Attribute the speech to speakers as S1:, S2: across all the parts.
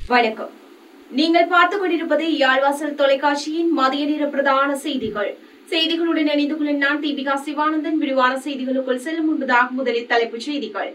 S1: வணக்கம் நீங்கள் பார்த்துக் கொண்டிருப்பது யாழ்வாசல் தொலைக்காட்சியின் மதிய நேர பிரதான செய்திகள் செய்திகளுடன் இணைந்து கொள்ள நான் தீபிகா சிவானந்தன் விரிவான செய்திகளுக்குள் செல்லும் முன்பதாக முதலில் தலைப்புச் செய்திகள்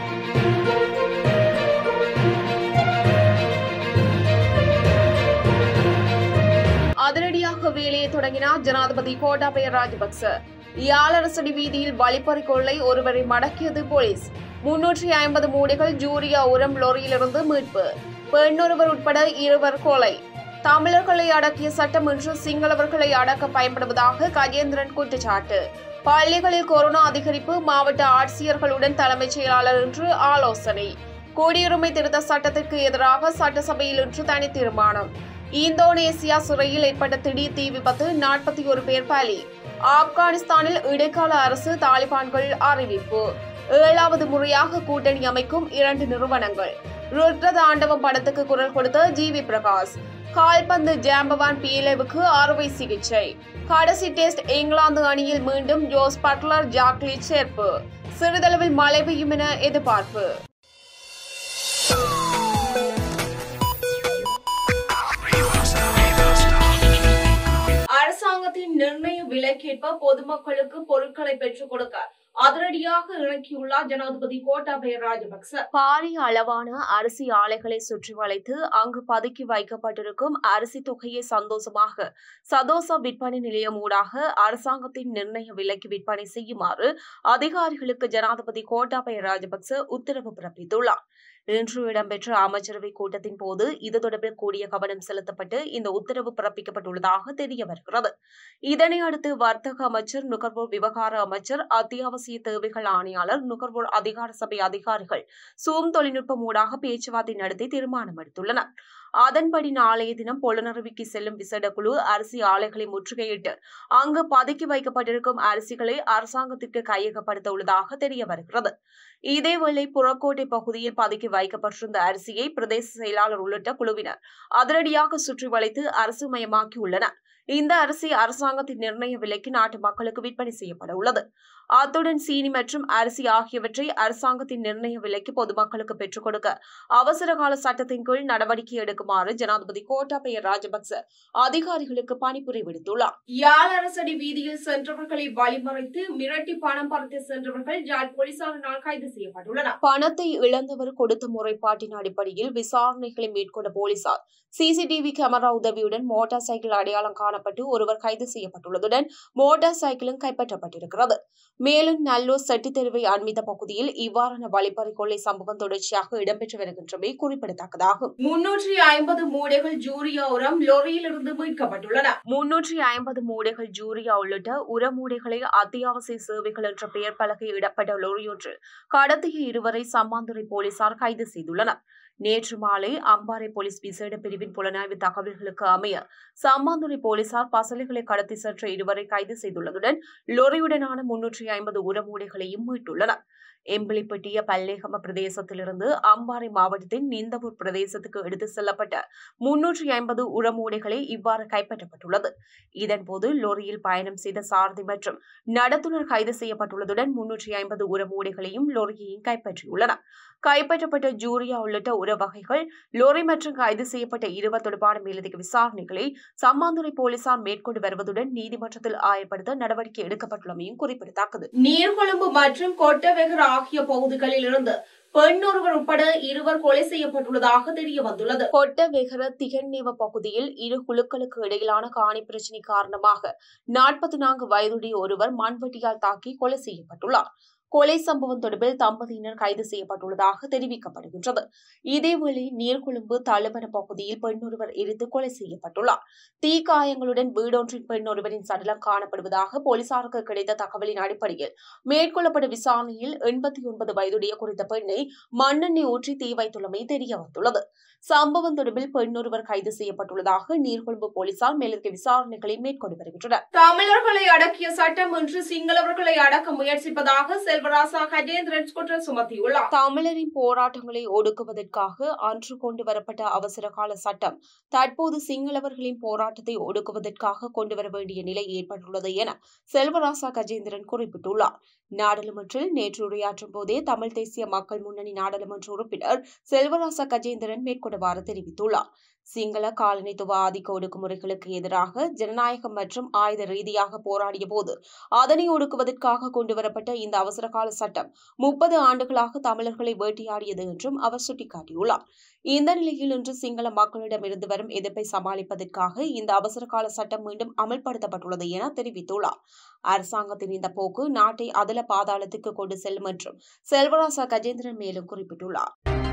S1: அதிரடியாக வேலையை தொடங்கினார் ஜனாதிபதி கோட்டாபய ராஜபக்ச யாழரசடி வீதியில் வழிப்பறி கொள்ளை ஒருவரை மடக்கியது போலீஸ் முன்னூற்றி ஐம்பது மூடைகள் ஜூரியா உரம் லோரியிலிருந்து மீட்பு பெண்ணொருவர் உட்பட இருவர் கொலை தமிழர்களை அடக்கிய சட்டம் என்று சிங்களவர்களை அடக்க பயன்படுவதாக கஜேந்திரன் குற்றச்சாட்டு பள்ளிகளில் கொரோனா அதிகரிப்பு மாவட்ட ஆட்சியர்களுடன் தலைமைச் செயலாளர் இன்று ஆலோசனை குடியுரிமை திருத்த சட்டத்திற்கு எதிராக சட்டசபையில் இன்று தனி தீர்மானம் இந்தோனேசியா சிறையில் ஏற்பட்ட திடீர் தீ விபத்து நாற்பத்தி ஒரு பேர் பலி ஆப்கானிஸ்தானில் இடைக்கால அரசு தாலிபான்கள் அறிவிப்பு ஏழாவது முறையாக கூட்டணி அமைக்கும் இரண்டு நிறுவனங்கள் ருத்ரதாண்டவம் படத்துக்கு குரல் கொடுத்த ஜி வி பிரகாஷ் கால்பந்து ஜாம்பவான் பீலேவுக்கு அறுவை சிகிச்சை கடைசி டெஸ்ட் இங்கிலாந்து அணியில் மீண்டும் ஜோஸ் பட்லர் ஜாக்லி சேர்ப்பு சிறிதளவில் மழை பெய்யும் என எதிர்பார்ப்பு அரசாங்கத்தின் நிர்ணய விலைக்கேற்ப பொதுமக்களுக்கு பொருட்களை பெற்றுக் கொடுக்க அதிரடியாக இறக்கியுள்ளார் ஜனாதிபதி கோட்டாபய ராஜபக்ச பாரிய அளவான அரிசி ஆலைகளை சுற்றி வளைத்து அங்கு பதுக்கி வைக்கப்பட்டிருக்கும் அரிசி தொகையை சந்தோஷமாக சதோசா விற்பனை நிலையம் ஊடாக அரசாங்கத்தின் நிர்ணய விலைக்கு விற்பனை செய்யுமாறு அதிகாரிகளுக்கு ஜனாதிபதி கோட்டாபய ராஜபக்ச உத்தரவு பிறப்பித்துள்ளார் இன்று இடம்பெற்ற அமைச்சரவை கூட்டத்தின் போது இது தொடர்பில் கூடிய கவனம் செலுத்தப்பட்டு இந்த உத்தரவு பிறப்பிக்கப்பட்டுள்ளதாக தெரிய வருகிறது இதனை அடுத்து வர்த்தக அமைச்சர் நுகர்வோர் விவகார அமைச்சர் அத்தியாவசிய தேவைகள் ஆணையாளர் நுகர்வோர் அதிகார சபை அதிகாரிகள் சூம் தொழில்நுட்பம் ஊடாக பேச்சுவார்த்தை நடத்தி தீர்மானம் எடுத்துள்ளனர் அதன்படி நாளைய தினம் பொலனருவிக்கு செல்லும் விசேட குழு அரிசி ஆலைகளை முற்றுகையிட்டு அங்கு பதுக்கி வைக்கப்பட்டிருக்கும் அரிசிகளை அரசாங்கத்திற்கு கையகப்படுத்த உள்ளதாக தெரிய வருகிறது இதேவேளை புறக்கோட்டை பகுதியில் பதுக்கி வைக்கப்பட்டிருந்த அரிசியை பிரதேச செயலாளர் உள்ளிட்ட குழுவினர் அதிரடியாக சுற்றி வளைத்து அரசு மயமாக்கியுள்ளனர் இந்த அரிசி அரசாங்கத்தின் நிர்ணய விலைக்கு நாட்டு மக்களுக்கு விற்பனை செய்யப்பட உள்ளது அத்துடன் சீனி மற்றும் அரிசி ஆகியவற்றை அரசாங்கத்தின் நிர்ணய விலைக்கு பொதுமக்களுக்கு பெற்றுக் கொடுக்க அவசர கால சட்டத்தின் கீழ் நடவடிக்கை எடுக்குமாறு ஜனாதிபதி கோட்டாபய ராஜபக்ச அதிகாரிகளுக்கு பணிப்புரை விடுத்துள்ளார் யாழ் அரசடி வீதியில் சென்றவர்களை வழிமறைத்து மிரட்டி பணம் பறித்து சென்றவர்கள் யாழ் போலீசாரினால் கைது செய்யப்பட்டுள்ளனர் பணத்தை இழந்தவர் கொடுத்த முறைப்பாட்டின் அடிப்படையில் விசாரணைகளை மேற்கொண்ட போலீசார் சிசிடிவி கேமரா உதவியுடன் மோட்டார் சைக்கிள் அடையாளம் காணப்பட்டு ஒருவர் கைது செய்யப்பட்டுள்ளதுடன் மோட்டார் சைக்கிளும் கைப்பற்றப்பட்டிருக்கிறது மேலும் நல்லூர் செட்டித்தெருவை அண்மித்த பகுதியில் இவ்வாறான வழிப்பறி கொள்ளை சம்பவம் தொடர்ச்சியாக இடம்பெற்று வருகின்றமை குறிப்பிடத்தக்கதாகும் முன்னூற்றி ஐம்பது மூடைகள் ஜூரியா உரம் லொரியிலிருந்து மீட்கப்பட்டுள்ளன முன்னூற்றி ஐம்பது மூடைகள் ஜூரியா உள்ளிட்ட உர மூடைகளை அத்தியாவசிய சேவைகள் என்ற பெயர் பலகை இடப்பட்ட லொரியொன்று கடத்திய இருவரை சம்மாந்துறை போலீசார் கைது செய்துள்ளனர் நேற்று மாலை அம்பாறை போலீஸ் விசேட பிரிவின் புலனாய்வு தகவல்களுக்கு அமைய சம்மாந்துறை போலீசார் பசலைகளை கடத்தி சென்ற இருவரை கைது செய்துள்ளதுடன் லொரியுடனான முன்னூற்றி ஐம்பது உரமூடைகளையும் மீட்டுள்ளனர் எம்பிளிப்பட்டிய பல்லேகம பிரதேசத்திலிருந்து அம்பாறை மாவட்டத்தின் நிந்தவூர் பிரதேசத்துக்கு எடுத்து செல்லப்பட்ட முன்னூற்றி ஐம்பது உரமூடைகளை இவ்வாறு கைப்பற்றப்பட்டுள்ளது இதன்போது லொரியில் பயணம் செய்த சாரதி மற்றும் நடத்துனர் கைது செய்யப்பட்டுள்ளதுடன் முன்னூற்றி ஐம்பது உரமூடைகளையும் லொரியையும் கைப்பற்றியுள்ளனர் கைப்பற்றப்பட்ட ஜூரியா உள்ளிட்ட உர வகைகள் லோரி மற்றும் கைது செய்யப்பட்ட இருவர் தொடர்பான மேலதிக விசாரணைகளை சம்மாந்துறை போலீசார் மேற்கொண்டு வருவதுடன் நீதிமன்றத்தில் ஆயப்படுத்த நடவடிக்கை எடுக்கப்பட்டுள்ளமையும் குறிப்பிடத்தக்கது நீர்கொழும்பு மற்றும் கொட்டவெகர் ஆகிய பகுதிகளில் இருந்து பெண் ஒருவர் உட்பட இருவர் கொலை செய்யப்பட்டுள்ளதாக தெரிய வந்துள்ளது கொட்டவெகர திகழ்நேவ பகுதியில் இரு குழுக்களுக்கு இடையிலான காணி பிரச்சினை காரணமாக நாற்பத்தி நான்கு வயதுடைய ஒருவர் மண்வெட்டியால் தாக்கி கொலை செய்யப்பட்டுள்ளார் கொலை சம்பவம் தொடர்பில் தம்பதியினர் கைது செய்யப்பட்டுள்ளதாக தெரிவிக்கப்படுகின்றது இதேவேளை நீர்கொழும்பு தழுவன பகுதியில் பெண்ணொருவர் எரித்து கொலை செய்யப்பட்டுள்ளார் தீக்காயங்களுடன் வீடொன்றின் பெண் ஒருவரின் சடலம் காணப்படுவதாக போலீசாருக்கு கிடைத்த தகவலின் அடிப்படையில் மேற்கொள்ளப்பட்ட விசாரணையில் எண்பத்தி ஒன்பது வயதுடைய குறித்த பெண்ணை மண்ணெண்ணெய் ஊற்றி தீ வைத்துள்ளமை தெரிய வந்துள்ளது சம்பவம் தொடர்பில் பெண்ணொருவர் கைது செய்யப்பட்டுள்ளதாக நீர்கொழும்பு போலீசார் மேலதிக விசாரணைகளை மேற்கொண்டு வருகின்றனர் தமிழர்களை அடக்கிய சட்டம் என்று சிங்களவர்களை அடக்க முயற்சிப்பதாக செல்வராசா கஜேந்திரன் குற்றம் சுமத்தியுள்ளார் தமிழரின் போராட்டங்களை ஒடுக்குவதற்காக அன்று கொண்டு வரப்பட்ட அவசர கால சட்டம் தற்போது சிங்களவர்களின் போராட்டத்தை ஒடுக்குவதற்காக கொண்டு வர வேண்டிய நிலை ஏற்பட்டுள்ளது என செல்வராசா கஜேந்திரன் குறிப்பிட்டுள்ளார் நாடாளுமன்றில் நேற்று உரையாற்றும் போதே தமிழ் தேசிய மக்கள் முன்னணி நாடாளுமன்ற உறுப்பினர் செல்வராச கஜேந்திரன் மேற்கொண்டவாறு தெரிவித்துள்ளார் சிங்கள காலனித்துவ ஆதிக்க ஒடுக்குமுறைகளுக்கு எதிராக ஜனநாயகம் மற்றும் ஆயுத ரீதியாக போராடிய போது அதனை ஒடுக்குவதற்காக கொண்டுவரப்பட்ட இந்த அவசரகால சட்டம் முப்பது ஆண்டுகளாக தமிழர்களை வேட்டையாடியது என்றும் அவர் சுட்டிக்காட்டியுள்ளார் இந்த நிலையில் இன்று சிங்கள மக்களிடமிருந்து வரும் எதிர்ப்பை சமாளிப்பதற்காக இந்த அவசரகால சட்டம் மீண்டும் அமல்படுத்தப்பட்டுள்ளது என தெரிவித்துள்ளார் அரசாங்கத்தின் இந்த போக்கு நாட்டை அதல பாதாளத்துக்கு கொண்டு செல்லும் என்றும் செல்வராசா கஜேந்திரன் மேலும் குறிப்பிட்டுள்ளார்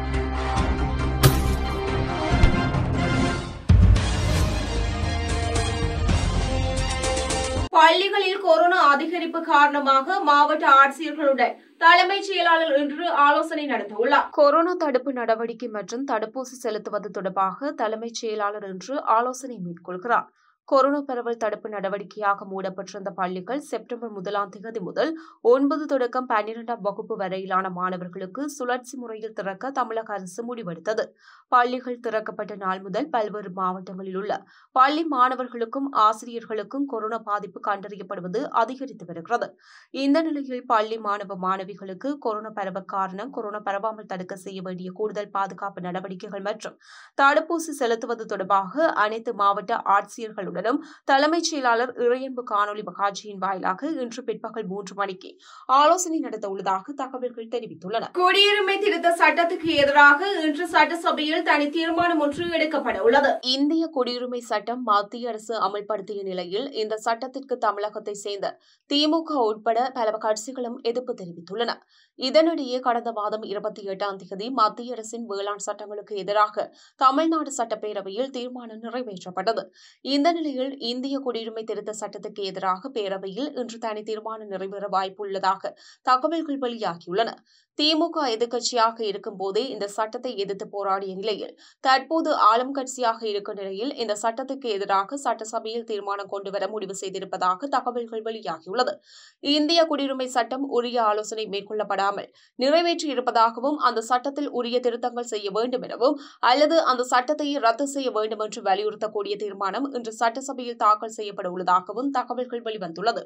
S1: பள்ளிகளில் கொரோனா அதிகரிப்பு காரணமாக மாவட்ட ஆட்சியர்களுடன் தலைமைச் செயலாளர் இன்று ஆலோசனை நடத்தவுள்ளார் கொரோனா தடுப்பு நடவடிக்கை மற்றும் தடுப்பூசி செலுத்துவது தொடர்பாக தலைமைச் செயலாளர் இன்று ஆலோசனை மேற்கொள்கிறார் கொரோனா பரவல் தடுப்பு நடவடிக்கையாக மூடப்பட்டிருந்த பள்ளிகள் செப்டம்பர் முதலாம் தேதி முதல் ஒன்பது தொடக்கம் பன்னிரெண்டாம் வகுப்பு வரையிலான மாணவர்களுக்கு சுழற்சி முறையில் திறக்க தமிழக அரசு முடிவெடுத்தது பள்ளிகள் திறக்கப்பட்ட நாள் முதல் பல்வேறு மாவட்டங்களில் உள்ள பள்ளி மாணவர்களுக்கும் ஆசிரியர்களுக்கும் கொரோனா பாதிப்பு கண்டறியப்படுவது அதிகரித்து வருகிறது இந்த நிலையில் பள்ளி மாணவ மாணவிகளுக்கு கொரோனா பரவ காரணம் கொரோனா பரவாமல் தடுக்க செய்ய வேண்டிய கூடுதல் பாதுகாப்பு நடவடிக்கைகள் மற்றும் தடுப்பூசி செலுத்துவது தொடர்பாக அனைத்து மாவட்ட ஆட்சியர்களுடனும் தலைமைச் செயலாளர் இறையன்பு காணொலி காட்சியின் வாயிலாக இன்று பிற்பகல் மூன்று மணிக்கு ஆலோசனை நடத்த உள்ளதாக தகவல்கள் தெரிவித்துள்ளன குடியுரிமை திருத்த சட்டத்துக்கு எதிராக இன்று சட்டசபையில் தனி தீர்மானம் ஒன்று எடுக்கப்பட உள்ளது இந்திய குடியுரிமை சட்டம் மத்திய அரசு அமல்படுத்திய நிலையில் இந்த சட்டத்திற்கு தமிழகத்தை சேர்ந்த திமுக உட்பட பல கட்சிகளும் எதிர்ப்பு தெரிவித்துள்ளன இதனிடையே கடந்த மாதம் இருபத்தி எட்டாம் தேதி மத்திய அரசின் வேளாண் சட்டங்களுக்கு எதிராக தமிழ்நாடு சட்டப்பேரவையில் தீர்மானம் நிறைவேற்றப்பட்டது இந்த நிலையில் இந்திய குடியுரிமை திருத்த சட்டத்துக்கு எதிராக பேரவையில் இன்று தனி தீர்மானம் நிறைவேற வாய்ப்புள்ளதாக தகவல்கள் வெளியாகியுள்ளன திமுக எதிர்க்கட்சியாக இருக்கும் போதே இந்த சட்டத்தை எதிர்த்து போராடிய நிலையில் தற்போது ஆளும் கட்சியாக இருக்கும் நிலையில் இந்த சட்டத்துக்கு எதிராக சட்டசபையில் தீர்மானம் கொண்டுவர முடிவு செய்திருப்பதாக தகவல்கள் வெளியாகியுள்ளது இந்திய குடியுரிமை சட்டம் உரிய ஆலோசனை மேற்கொள்ளப்படாமல் நிறைவேற்றி இருப்பதாகவும் அந்த சட்டத்தில் உரிய திருத்தங்கள் செய்ய வேண்டும் எனவும் அல்லது அந்த சட்டத்தை ரத்து செய்ய வேண்டும் என்று வலியுறுத்தக்கூடிய தீர்மானம் இன்று சட்டசபையில் தாக்கல் செய்யப்பட உள்ளதாகவும் தகவல்கள் வெளிவந்துள்ளது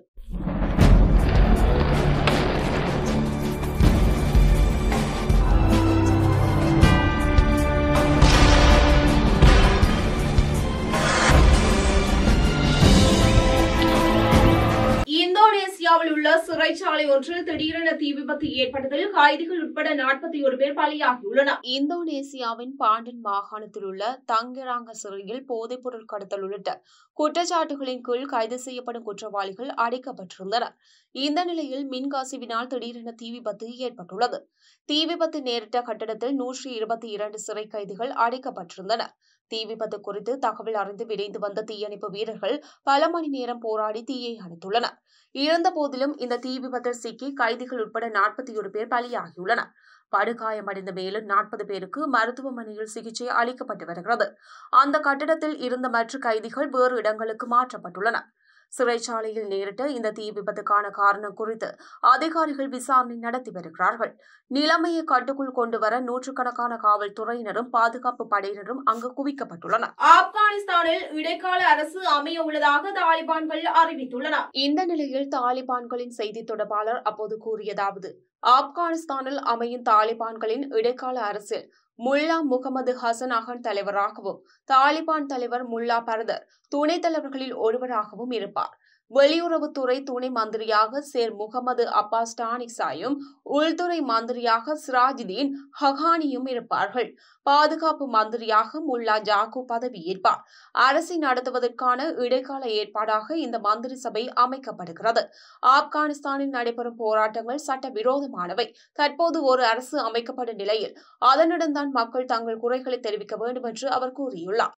S1: இந்தோனேசியாவில் உள்ள சிறைச்சாலை ஒன்றில் திடீரென தீ விபத்து ஏற்பட்டதில் கைதிகள் உட்பட நாற்பத்தி ஒரு பேர் பலியாகியுள்ளனர் இந்தோனேசியாவின் பாண்டன் மாகாணத்தில் உள்ள தங்கராங்க சிறையில் போதைப்பொருள் கடத்தல் உள்ளிட்ட குற்றச்சாட்டுகளின் கீழ் கைது செய்யப்படும் குற்றவாளிகள் அடைக்கப்பட்டிருந்தனர் இந்த நிலையில் மின்கசிவினால் திடீரென தீ விபத்து ஏற்பட்டுள்ளது தீ விபத்து நேரிட்ட கட்டடத்தில் நூற்றி இருபத்தி இரண்டு சிறை கைதிகள் அடைக்கப்பட்டிருந்தனர் தீ விபத்து குறித்து தகவல் அறிந்து விரைந்து வந்த தீயணைப்பு வீரர்கள் பல மணி நேரம் போராடி தீயை அணைத்துள்ளனர் இருந்த போதிலும் இந்த தீ விபத்தில் சிக்கி கைதிகள் உட்பட நாற்பத்தி ஒரு பேர் பலியாகியுள்ளனர் படுகாயமடைந்த மேலும் நாற்பது பேருக்கு மருத்துவமனையில் சிகிச்சை அளிக்கப்பட்டு வருகிறது அந்த கட்டிடத்தில் இருந்த மற்ற கைதிகள் வேறு இடங்களுக்கு மாற்றப்பட்டுள்ளனர் சிறைச்சாலையில் நேரிட்ட இந்த தீ விபத்துக்கான காரணம் குறித்து அதிகாரிகள் விசாரணை நடத்தி வருகிறார்கள் நிலைமையை கட்டுக்குள் கொண்டு வர நூற்றுக்கணக்கான காவல்துறையினரும் பாதுகாப்பு படையினரும் அங்கு குவிக்கப்பட்டுள்ளனர் ஆப்கானிஸ்தானில் இடைக்கால அரசு அமைய உள்ளதாக தாலிபான்கள் அறிவித்துள்ளனர் இந்த நிலையில் தாலிபான்களின் செய்தி தொடர்பாளர் அப்போது கூறியதாவது ஆப்கானிஸ்தானில் அமையும் தாலிபான்களின் இடைக்கால அரசில் முல்லா முகமது ஹசன் அகன் தலைவராகவும் தாலிபான் தலைவர் முல்லா பரதர் துணைத் தலைவர்களில் ஒருவராகவும் இருப்பார் வெளியுறவுத்துறை துணை மந்திரியாக சேர் முகமது அப்பாஸ் டானிக்சாயும் உள்துறை மந்திரியாக சிராஜுதீன் ஹகானியும் இருப்பார்கள் பாதுகாப்பு மந்திரியாக முல்லா ஜாக்கு பதவியேற்பார் அரசை நடத்துவதற்கான இடைக்கால ஏற்பாடாக இந்த மந்திரி சபை அமைக்கப்படுகிறது ஆப்கானிஸ்தானில் நடைபெறும் போராட்டங்கள் சட்டவிரோதமானவை தற்போது ஒரு அரசு அமைக்கப்படும் நிலையில் அதனுடன் தான் மக்கள் தங்கள் குறைகளை தெரிவிக்க வேண்டும் என்று அவர் கூறியுள்ளார்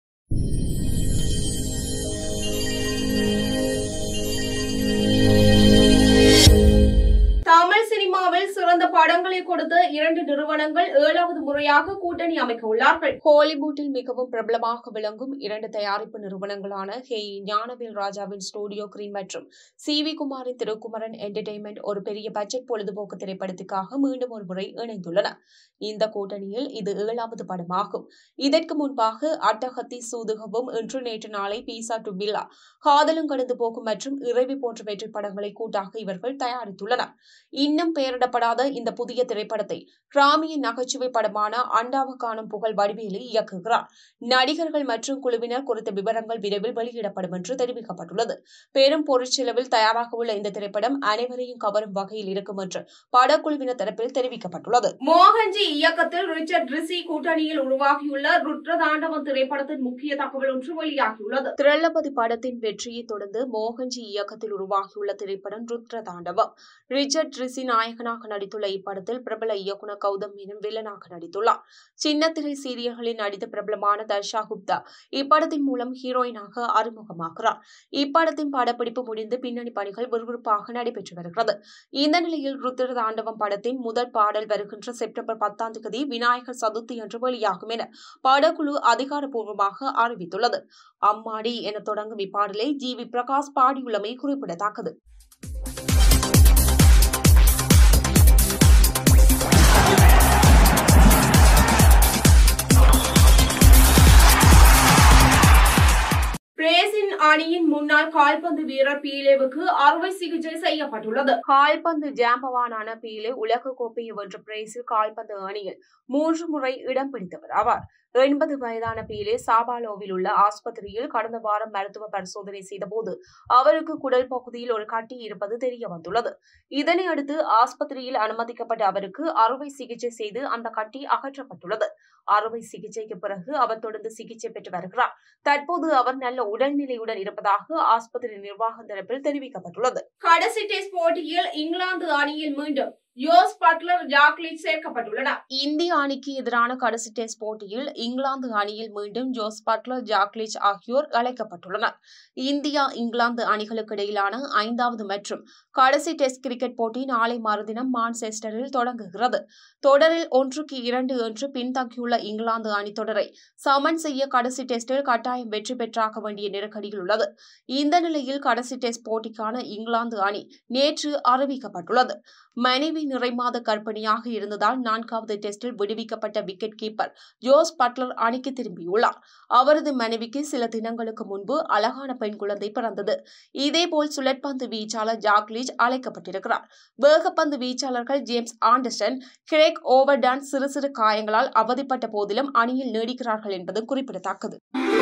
S1: தமிழ் சினிமாவில் சிறந்த படங்களை கொடுத்த இரண்டு நிறுவனங்கள் ஏழாவது முறையாக கூட்டணி அமைக்க உள்ளார்கள் ஹாலிவுட்டில் மிகவும் பிரபலமாக விளங்கும் இரண்டு தயாரிப்பு நிறுவனங்களான ஹே ஞானவேல் ராஜாவின் ஸ்டுடியோ கிரீன் மற்றும் சி வி குமாரின் திருக்குமரன் என்டர்டெயின்மெண்ட் ஒரு பெரிய பட்ஜெட் பொழுதுபோக்கு திரைப்படத்துக்காக மீண்டும் ஒரு முறை இணைந்துள்ளன இந்த கூட்டணியில் இது ஏழாவது படமாகும் இதற்கு முன்பாக அட்டகத்தி சூதுகவும் இன்று நேற்று நாளை பீசா டு பில்லா காதலும் கடந்து போகும் மற்றும் இறைவி போன்ற வெற்றி படங்களை கூட்டாக இவர்கள் தயாரித்துள்ளனர் இன்னும் பெயரிடப்படாத இந்த புதிய திரைப்படத்தை கிராமிய நகைச்சுவை படமான அண்டாவ காணும் புகழ் வடிவேலு இயக்குகிறார் நடிகர்கள் மற்றும் குழுவினர் குறித்த விவரங்கள் விரைவில் வெளியிடப்படும் என்று தெரிவிக்கப்பட்டுள்ளது பெரும் பொருட்செலவில் தயாராக உள்ள இந்த திரைப்படம் அனைவரையும் கவரும் வகையில் இருக்கும் என்று படக்குழுவினர் தரப்பில் தெரிவிக்கப்பட்டுள்ளது மோகன்ஜி இயக்கத்தில் ரிச்சர்ட் ரிஷி கூட்டணியில் உருவாகியுள்ள ருத்ரதாண்டவம் திரைப்படத்தின் முக்கிய தகவல் ஒன்று வெளியாகியுள்ளது திரளபதி படத்தின் வெற்றியை தொடர்ந்து மோகன்ஜி இயக்கத்தில் உருவாகியுள்ள திரைப்படம் ருத்ரதாண்டவம் ரிச்சர்ட் ரிஷி நாயகனாக நடித்துள்ள இப்படத்தில் பிரபல இயக்குனர் கௌதம் மேனன் வில்லனாக நடித்துள்ளார் சின்னத்திரை சீரியல்களில் நடித்த பிரபலமான தர்ஷா குப்தா இப்படத்தின் மூலம் ஹீரோயினாக அறிமுகமாகிறார் இப்படத்தின் படப்பிடிப்பு முடிந்து பின்னணி பணிகள் விறுவிறுப்பாக நடைபெற்று வருகிறது இந்த நிலையில் ருத்ர தாண்டவம் படத்தின் முதல் பாடல் வருகின்ற செப்டம்பர் பத்தாம் தேதி விநாயகர் சதுர்த்தி என்று வெளியாகும் என படக்குழு அதிகாரப்பூர்வமாக அறிவித்துள்ளது அம்மாடி என தொடங்கும் இப்பாடலை ஜி வி பிரகாஷ் பாடியுள்ளமை குறிப்பிடத்தக்கது பிரேசின் அணியின் முன்னாள் கால்பந்து வீரர் பீலேவுக்கு அறுவை சிகிச்சை செய்யப்பட்டுள்ளது கால்பந்து ஜாம்பவானான பீலே உலக கோப்பையை வென்ற பிரேசில் கால்பந்து அணியில் மூன்று முறை இடம் பிடித்தவர் ஆவார் எண்பது வயதான பீலே சாபாலோவில் உள்ள ஆஸ்பத்திரியில் கடந்த வாரம் மருத்துவ பரிசோதனை செய்தபோது அவருக்கு குடல் பகுதியில் ஒரு கட்டி இருப்பது தெரிய வந்துள்ளது இதனை அடுத்து ஆஸ்பத்திரியில் அனுமதிக்கப்பட்ட அவருக்கு அறுவை சிகிச்சை செய்து அந்த கட்டி அகற்றப்பட்டுள்ளது அறுவை சிகிச்சைக்கு பிறகு அவர் தொடர்ந்து சிகிச்சை பெற்று வருகிறார் தற்போது அவர் நல்ல உடல்நிலையுடன் இருப்பதாக ஆஸ்பத்திரி நிர்வாகம் தரப்பில் தெரிவிக்கப்பட்டுள்ளது கடைசி டெஸ்ட் போட்டியில் இங்கிலாந்து அணியில் மீண்டும் யோஸ் பட்லர் ஜாக்லிட் சேர்க்கப்பட்டுள்ளனர் இந்திய அணிக்கு எதிரான கடைசி டெஸ்ட் போட்டியில் இங்கிலாந்து அணியில் மீண்டும் ஜோஸ் பட்லர் ஜாக்லிச் ஆகியோர் அழைக்கப்பட்டுள்ளனர் இந்தியா இங்கிலாந்து அணிகளுக்கு இடையிலான ஐந்தாவது மற்றும் கடைசி டெஸ்ட் கிரிக்கெட் போட்டி நாளை மறுதினம் மான்செஸ்டரில் தொடங்குகிறது தொடரில் ஒன்றுக்கு இரண்டு என்று பின்தங்கியுள்ள இங்கிலாந்து அணி தொடரை சமன் செய்ய கடைசி டெஸ்டில் கட்டாயம் வெற்றி பெற்றாக வேண்டிய நெருக்கடியில் உள்ளது இந்த நிலையில் கடைசி டெஸ்ட் போட்டிக்கான இங்கிலாந்து அணி நேற்று அறிவிக்கப்பட்டுள்ளது மனைவி நிறைமாத கர்ப்பிணியாக இருந்ததால் நான்காவது டெஸ்டில் விடுவிக்கப்பட்ட விக்கெட் கீப்பர் ஜோஸ் பட்லர் அணிக்கு திரும்பியுள்ளார் அவரது மனைவிக்கு சில தினங்களுக்கு முன்பு அழகான பெண் குழந்தை பிறந்தது இதேபோல் சுழற்பந்து வீச்சாளர் ஜாக்லீஜ் அழைக்கப்பட்டிருக்கிறார் வேகப்பந்து வீச்சாளர்கள் ஜேம்ஸ் ஆண்டர்சன் கிரேக் ஓவர்டான் சிறு சிறு காயங்களால் அவதிப்பட்ட போதிலும் அணியில் நீடிக்கிறார்கள் என்பது குறிப்பிடத்தக்கது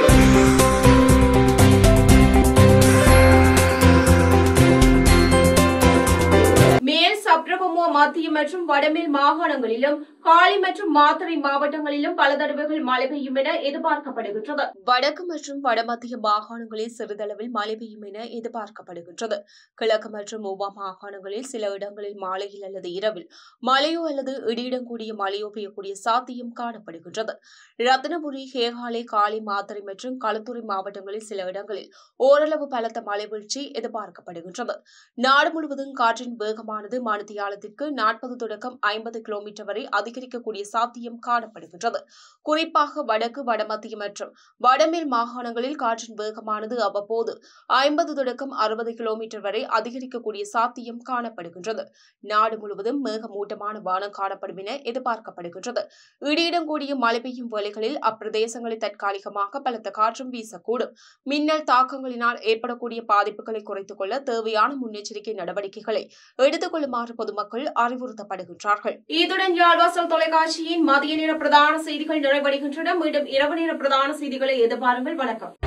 S1: மேல் சப்ரகமோ மத்திய மற்றும் வடமேல் மாகாணங்களிலும் காலி மற்றும் மாத்தறை மாவட்டங்களிலும் பல தடவைகள் மழை பெய்யும் என எதிர்பார்க்கப்படுகின்றது வடக்கு மற்றும் வடமத்திய மாகாணங்களில் சிறிதளவில் மழை பெய்யும் என எதிர்பார்க்கப்படுகின்றது கிழக்கு மற்றும் மூவா மாகாணங்களில் சில இடங்களில் மாலையில் அல்லது இரவில் மழையோ அல்லது இடியுடன் கூடிய மழையோ பெய்யக்கூடிய சாத்தியம் காணப்படுகின்றது ரத்னபுரி ஹேகாலே காலி மாத்தறை மற்றும் களுத்துறை மாவட்டங்களில் சில இடங்களில் ஓரளவு பலத்த மழை வீழ்ச்சி எதிர்பார்க்கப்படுகின்றது நாடு முழுவதும் காற்றின் வேகமானது மணித்தியாலத்திற்கு நாற்பது தொடக்கம் ஐம்பது கிலோமீட்டர் வரை அதிகரிக்கக்கூடிய சாத்தியம் காணப்படுகின்றது குறிப்பாக வடக்கு வடமத்திய மற்றும் வடமேல் மாகாணங்களில் காற்றின் வேகமானது அவ்வப்போது ஐம்பது தொடக்கம் அறுபது கிலோமீட்டர் வரை அதிகரிக்கக்கூடிய சாத்தியம் காணப்படுகின்றது நாடு முழுவதும் மேகமூட்டமான வானம் காணப்படும் என எதிர்பார்க்கப்படுகின்றது இடியுடன் கூடிய மழை பெய்யும் வேளைகளில் அப்பிரதேசங்களில் தற்காலிகமாக பலத்த காற்றும் வீசக்கூடும் மின்னல் தாக்கங்களினால் ஏற்படக்கூடிய பாதிப்புகளை குறைத்துக் கொள்ள தேவையான முன்னெச்சரிக்கை நடவடிக்கைகளை எடுத்துக் கொள்ளுமாறு பொதுமக்கள் அறிவுறுத்தப்படுகின்றார்கள் இத்துடன் யாழ்வாசல் தொலைக்காட்சியின் மதிய நேர பிரதான செய்திகள் நிறைவடைகின்றன மீண்டும் இரவு நேர பிரதான செய்திகளை எதிர்பாருங்கள் வணக்கம்